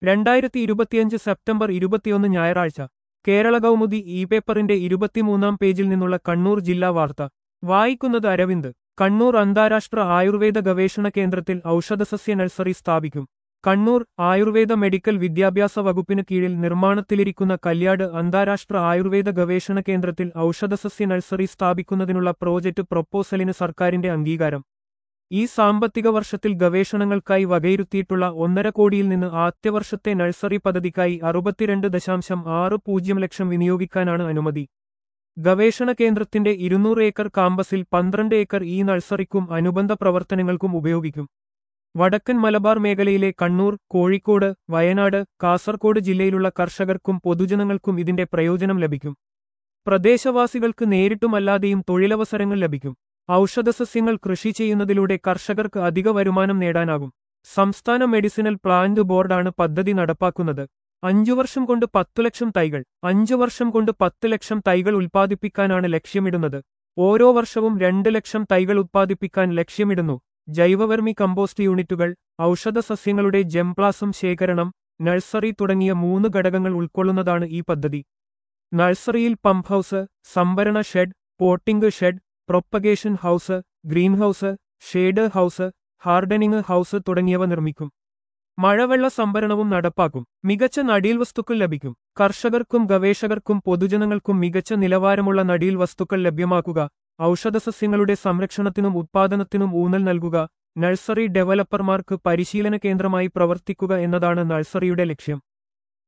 രണ്ടായിരത്തി ഇരുപത്തിയഞ്ച് സെപ്റ്റംബർ ഇരുപത്തിയൊന്ന് ഞായറാഴ്ച കേരള കൗമുദി ഇ പേപ്പറിന്റെ ഇരുപത്തിമൂന്നാം പേജിൽ നിന്നുള്ള കണ്ണൂർ ജില്ലാ വാർത്ത വായിക്കുന്നത് അരവിന്ദ് കണ്ണൂർ അന്താരാഷ്ട്ര ആയുർവേദ ഗവേഷണ കേന്ദ്രത്തിൽ ഔഷധസസ്യ നഴ്സറി സ്ഥാപിക്കും കണ്ണൂർ ആയുർവേദ മെഡിക്കൽ വിദ്യാഭ്യാസ വകുപ്പിന് കീഴിൽ നിർമ്മാണത്തിലിരിക്കുന്ന കല്യാട് അന്താരാഷ്ട്ര ആയുർവേദ ഗവേഷണ കേന്ദ്രത്തിൽ ഔഷധസസ്യ നഴ്സറി സ്ഥാപിക്കുന്നതിനുള്ള പ്രോജക്റ്റ് പ്രൊപ്പോസലിന് സർക്കാരിന്റെ അംഗീകാരം ഈ സാമ്പത്തിക വർഷത്തിൽ ഗവേഷണങ്ങൾക്കായി വകയിരുത്തിയിട്ടുള്ള ഒന്നര കോടിയിൽ നിന്ന് ആദ്യവർഷത്തെ നഴ്സറി പദ്ധതിക്കായി അറുപത്തിരണ്ട് ദശാംശം ആറ് പൂജ്യം ലക്ഷം വിനിയോഗിക്കാനാണ് അനുമതി ഗവേഷണ കേന്ദ്രത്തിന്റെ ഇരുന്നൂറ് ഏക്കർ കാമ്പസിൽ പന്ത്രണ്ട് ഏക്കർ ഈ നഴ്സറിക്കും അനുബന്ധ പ്രവർത്തനങ്ങൾക്കും ഉപയോഗിക്കും വടക്കൻ മലബാർ മേഖലയിലെ കണ്ണൂർ കോഴിക്കോട് വയനാട് കാസർകോട് ജില്ലയിലുള്ള കർഷകർക്കും പൊതുജനങ്ങൾക്കും ഇതിന്റെ പ്രയോജനം ലഭിക്കും പ്രദേശവാസികൾക്ക് നേരിട്ടുമല്ലാതെയും തൊഴിലവസരങ്ങൾ ലഭിക്കും ഔഷധസസ്യങ്ങൾ കൃഷി ചെയ്യുന്നതിലൂടെ കർഷകർക്ക് അധിക വരുമാനം നേടാനാകും സംസ്ഥാന മെഡിസിനൽ പ്ലാന്റ് ബോർഡാണ് പദ്ധതി നടപ്പാക്കുന്നത് അഞ്ചു വർഷം കൊണ്ട് പത്തു ലക്ഷം തൈകൾ അഞ്ചു വർഷം കൊണ്ട് പത്ത് ലക്ഷം തൈകൾ ഉൽപ്പാദിപ്പിക്കാനാണ് ലക്ഷ്യമിടുന്നത് ഓരോ വർഷവും രണ്ട് ലക്ഷം തൈകൾ ഉത്പാദിപ്പിക്കാൻ ലക്ഷ്യമിടുന്നു ജൈവവർമി കമ്പോസ്റ്റ് യൂണിറ്റുകൾ ഔഷധസസ്യങ്ങളുടെ ജംപ്ലാസം ശേഖരണം നഴ്സറി തുടങ്ങിയ മൂന്ന് ഘടകങ്ങൾ ഉൾക്കൊള്ളുന്നതാണ് ഈ പദ്ധതി നഴ്സറിയിൽ പമ്പ് ഹൌസ് സംഭരണ shed potting shed propagation house green house shade house hardening house തുടങ്ങിയവ നിർമ്മിക്കും മഴവെള്ള സംഭരണവും നടപ്പാക്കും മികച്ച നടീൽ വസ്തുക്കൾ ലഭിക്കും കർഷകർക്കും ഗവേഷകർക്കും പൊതുജനങ്ങൾക്കും മികച്ച നിലവാരമുള്ള നടീൽ വസ്തുക്കൾ ലഭ്യമാക്കുക ഔഷധസസ്യങ്ങളുടെ സംരക്ഷണത്തിനും ഉത്പാദനത്തിനും ഊന്നൽ നൽകുക നഴ്സറി ഡെവലപ്പർമാർക്ക് പരിശീലന കേന്ദ്രമായി പ്രവർത്തിക്കുക എന്നതാണ് നഴ്സറിയുടെ ലക്ഷ്യം